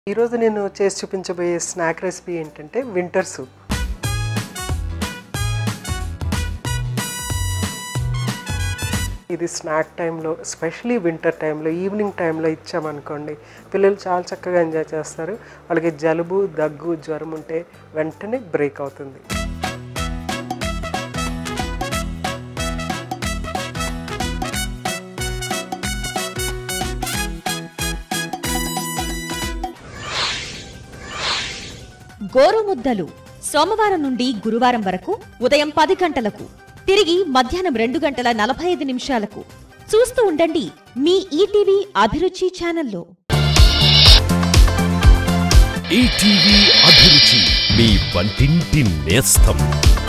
ఈరోజు నేను చేసి చూపించబోయే స్నాక్ రెసిపీ ఏంటంటే వింటర్ సూప్ ఇది స్నాక్ టైంలో స్పెషలీ వింటర్ టైంలో ఈవినింగ్ టైంలో ఇచ్చామనుకోండి పిల్లలు చాలా చక్కగా ఎంజాయ్ చేస్తారు వాళ్ళకి జలుబు దగ్గు జ్వరం ఉంటే వెంటనే బ్రేక్ అవుతుంది గోరుముద్దలు సోమవారం నుండి గురువారం వరకు ఉదయం పది గంటలకు తిరిగి మధ్యాహ్నం రెండు గంటల నలభై ఐదు నిమిషాలకు చూస్తూ ఉండండి మీ ఈటీవీ అభిరుచి ఛానల్లో ఈటీవీ అభిరుచి మీ వంటింటి నేస్తం